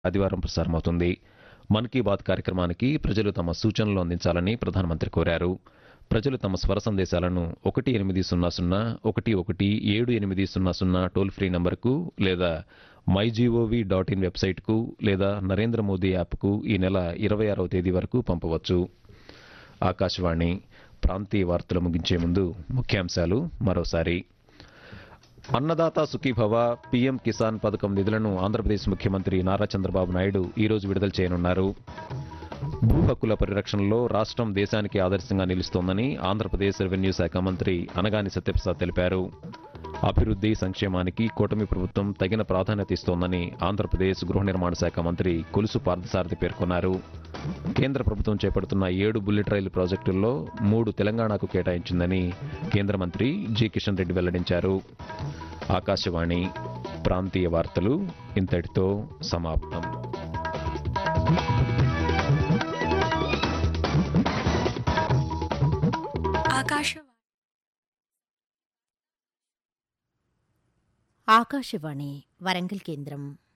ఆదివారం ప్రసారమవుతుంది మన్ కీ బాత్ కార్యక్రమానికి ప్రజలు తమ సూచనలు అందించాలని ప్రధానమంత్రి కోరారు ప్రజలు తమ స్వర సందేశాలను ఒకటి ఎనిమిది సున్నా సున్నా ఒకటి ఒకటి ఏడు ఎనిమిది సున్నా సున్నా టోల్ ఫ్రీ నంబర్కు లేదా మై జీఓవి డాట్ ఇన్ వెబ్సైట్కు లేదా నరేంద్ర మోదీ యాప్కు ఈ నెల ఇరవై ఆరవ తేదీ వరకు పంపవచ్చు ఆకాశవాణి ప్రాంతీయ వార్తలు ముగించే ముందు ముఖ్యాంశాలు మరోసారి అన్నదాత సుఖీభవ పీఎం కిసాన్ పథకం నిధులను ఆంధ్రప్రదేశ్ ముఖ్యమంత్రి నారా చంద్రబాబు నాయుడు ఈరోజు విడుదల చేయనున్నారు భూ హక్కుల పరిరక్షణలో రాష్ట్రం దేశానికి ఆదర్శంగా నిలుస్తోందని ఆంధ్రప్రదేశ్ రెవెన్యూ శాఖ మంత్రి అనగాని సత్యప్రసాద్ తెలిపారు అభివృద్ధి సంక్షేమానికి కూటమి ప్రభుత్వం తగిన ప్రాధాన్యత ఇస్తోందని ఆంధ్రప్రదేశ్ గృహ నిర్మాణ శాఖ మంత్రి కొలుసు పార్థసారథి పేర్కొన్నారు కేంద్ర ప్రభుత్వం చేపడుతున్న ఏడు బుల్లెట్ రైలు ప్రాజెక్టుల్లో మూడు తెలంగాణకు కేటాయించిందని కేంద్ర మంత్రి జి కిషన్ రెడ్డి వెల్లడించారు ఆకాశవాణి ప్రాంతీయ వార్తలు ఇంతటితో సమాప్తం ఆకాశవాణి ఆకాశవాణి వరంగల్ కేంద్రం